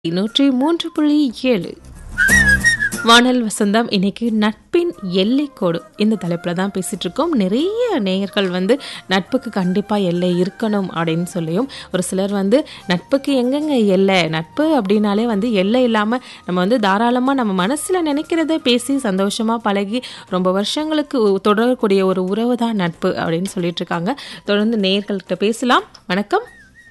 நூற்றி மூன்று புள்ளி ஏழு வானல் வசந்தம் இன்னைக்கு நட்பின் எல்லைக்கோடு இந்த தலைப்பில் தான் பேசிட்டு இருக்கோம் நிறைய நேயர்கள் வந்து நட்புக்கு கண்டிப்பாக எல்லை இருக்கணும் அப்படின்னு சொல்லியும் ஒரு சிலர் வந்து நட்புக்கு எங்கெங்க எல்லை நட்பு அப்படின்னாலே வந்து எல்லை இல்லாமல் நம்ம வந்து தாராளமாக நம்ம மனசில் நினைக்கிறத பேசி சந்தோஷமாக பழகி ரொம்ப வருஷங்களுக்கு தொடரக்கூடிய ஒரு உறவு தான் நட்பு அப்படின்னு சொல்லிட்டு இருக்காங்க தொடர்ந்து நேயர்கள்கிட்ட பேசலாம் வணக்கம்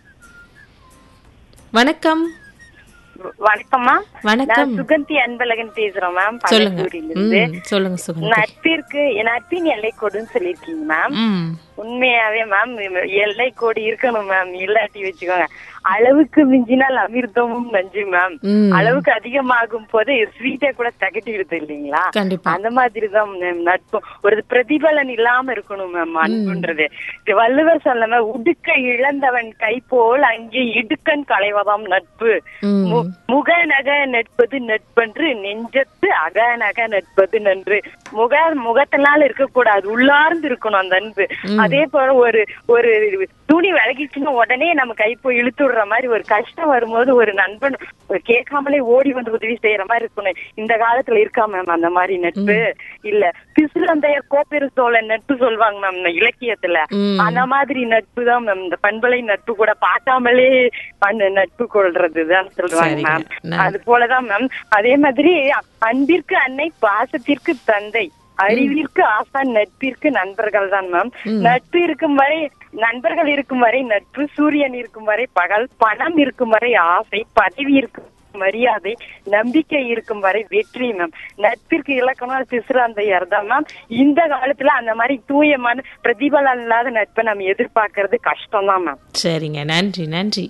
வணக்கம் வணக்கம்மா வணக்கம் நான் சுகந்தி அன்பழகன் பேசுறோம் மேம் சொல்லுங்க பழக்கூரிலிருந்து ம் சொல்லுங்க சுகந்தி நட்பிற்கு நட்பின் எல்லை கோடுன்னு சொல்லிருக்கீங்க மேம் ம் உண்மையாவே மேம் எல்லை கோடு இருக்கணும் மேம் இல்லாட்டி வச்சுக்கோங்க அளவுக்கு மிஞ்சினால் அமிர்தமும் நஞ்சு மேம் ம் அளவுக்கு அதிகமாகும் போது ஸ்வீட்டை கூட தகட்டிடுது இல்லைங்களா கண்டிப்பா அந்த மாதிரிதான் மேம் நட்பு ஒரு பிரதிபலன் இல்லாம இருக்கணும் மேம் அன்புன்றது இது வள்ளுவர் சொல்லாம உடுக்க இழந்தவன் கை போல் அங்கே இடுக்கன் களைவதாம் நட்பு ம் மு- முகநக நட்பது நட்பன்று நெஞ்சத்து அகநக நட்பது நன்று முக முகத்தினால இருக்கக்கூடாது உள்ளார்ந்து இருக்கணும் அந்த அன்பு அதே போல ஒரு ஒரு துணி விலகிச்சுன்னா உடனே நம்ம கை போய் இழுத்து விடுற மாதிரி ஒரு கஷ்டம் வரும்போது ஒரு நண்பன் ஒரு கேட்காமலே ஓடி வந்து உதவி செய்யற மாதிரி இருக்கணும் இந்த காலத்துல இருக்கா மேம் அந்த மாதிரி நட்பு இல்ல பிசுலந்தையர் கோப்பெரு சோழன் நட்பு சொல்லுவாங்க மேம் இந்த இலக்கியத்துல ம். அந்த மாதிரி நட்பு தான் மேம் இந்த பண்பலை நட்பு கூட பார்க்காமலே பண்ண நட்பு கொள்றதுதான் சொல்றாங்க சரிங்க. மேம் நான்- அது போலதான் மேம் அதே மாதிரி அன்பிற்கு அன்னை பாசத்திற்கு தந்தை அறிவிற்கு ஆசான் நட்பிற்கு நண்பர்கள் தான் மேம் நட்பு இருக்கும் வரை நண்பர்கள் இருக்கும் வரை நட்பு சூரியன் இருக்கும் வரை பகல் பணம் இருக்கும் வரை ஆசை பதவி இருக்கும் மரியாதை நம்பிக்கை இருக்கும் வரை வெற்றி மேம் நட்பிற்கு இலக்கணம் சிசுராந்தையர் தான் மேம் இந்த காலத்துல அந்த மாதிரி தூயமான பிரதிபலன் இல்லாத நட்பை நம்ம எதிர்பார்க்கறது கஷ்டம் தான் மேம் சரிங்க நன்றி நன்றி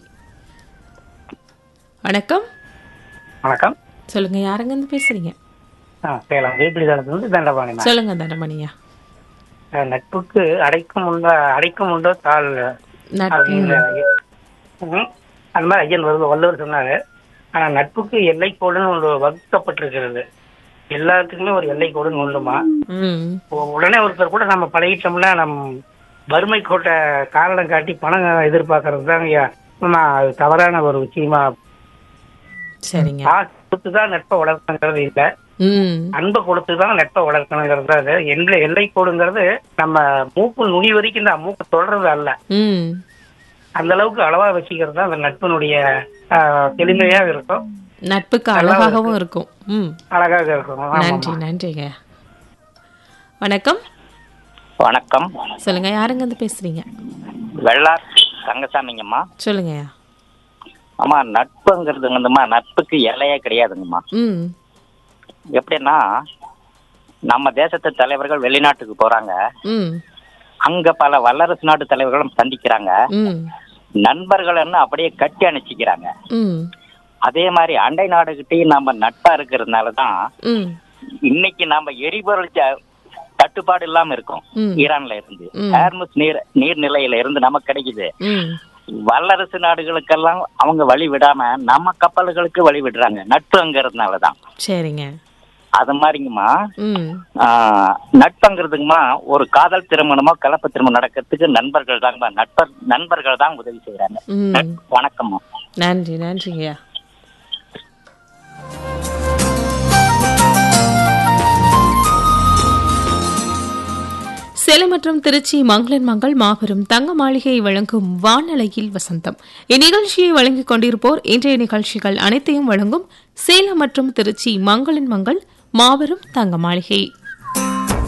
வணக்கம் வணக்கம் சொல்லுங்க யாருங்க இருந்து பேசுறீங்க ஆ சேலம் வேப்பிலிதானத்துலேருந்து தண்டபாணி நான். சொல்லுங்க தண்டமணியா அஹ் நட்புக்கு அடைக்கும் உண்டோ அடைக்கும் உண்டோ தாள் நட்பு அப்படிங்கிற ம், அந்த மாதிரி ஐயன் வருது வள்ளுவர் சொன்னாரு ஆனா நட்புக்கு எல்லை கோடுன்னு ஒரு வகுக்கப்பட்டிருக்கிறது எல்லாத்துக்குமே ஒரு எல்லை கோடுன்னு உண்டுமா ம் உ- உடனே ஒருத்தர் கூட நம்ம பழகிட்டோம்னா நம் வறுமை கோட்டை காரணம் காட்டி பணம் எதிர்பார்க்கறது தான் ஐயா ஆமா, அது தவறான ஒரு விஷயமா சரிங்க காசு கொடுத்து தான் நட்பை வளர்க்கணுங்கிறது இல்லை ம் அன்பை கொடுத்து தான் நட்பை வளர்க்கணுங்கிறது அது எல்லை எல்லை கோடுங்கிறது நம்ம மூக்கு நுனி வரைக்கும் தான் மூக்கு தொடர்றது அல்ல ம் அந்த அளவுக்கு அளவா வச்சுக்கிறது தான் அந்த நட்பினுடைய ஆஹ், எளிமையா இருக்கும் நட்புக்கு அழகாகவும் இருக்கும் ம் அழகாக இருக்கும் ஆமாம். நன்றி நன்றிங்க வணக்கம் வணக்கம் சொல்லுங்க யாருங்க இருந்து பேசுறீங்க வெள்ளார் தங்கசாமிங்கம்மா சொல்லுங்கய்யா அம்மா நட்புங்கிறது வந்துமா நட்புக்கு எல்லையே கிடையாதுங்கம்மா ம் எப்படின்னா நம்ம தேசத்து தலைவர்கள் வெளிநாட்டுக்கு போறாங்க ம் அங்க பல வல்லரசு நாட்டு தலைவர்களும் சந்திக்கிறாங்க ம் நண்பர்கள்னு அப்படியே கட்டி அணைச்சிக்கிறாங்க ம் அதே மாதிரி அண்டை நாடுகிட்டையும் நம்ம நட்பா இருக்கிறதுனால தான் ம் இன்னைக்கு நாம எரிபொருள் ச- தட்டுப்பாடு இல்லாம இருக்கோம் ம். ஈரான்ல இருந்து ம். ஹேர்முஸ் நீர் நீர்நிலையில இருந்து நமக்கு கிடைக்குது ம் வல்லரசு நாடுகளுக்கெல்லாம் அவங்க வழி விடாம நம்ம கப்பல்களுக்கு வழி விடுறாங்க நட்புங்கிறதுனால தான் சரிங்க அது மாதிரிங்கம்மா ம் ஆஹ், நட்புங்கிறதுங்கம்மா ஒரு காதல் திருமணமோ கலப்பு திருமணம் நடக்கிறதுக்கு நண்பர்கள் தாங்கம்மா நட்பர் நண்பர்கள் தான் உதவி செய்யறாங்க ம் நட்பு- வணக்கம்மா நன்றி நன்றிங்கய்யா சேலம் மற்றும் திருச்சி மங்களன் மங்கள் மாபெரும் தங்க மாளிகையை வழங்கும் வானலையில் வசந்தம் இந்நிகழ்ச்சியை வழங்கிக் கொண்டிருப்போர் இன்றைய நிகழ்ச்சிகள் அனைத்தையும் வழங்கும் சேலம் மற்றும் திருச்சி மங்களன் மங்கள் மாபெரும் தங்க மாளிகை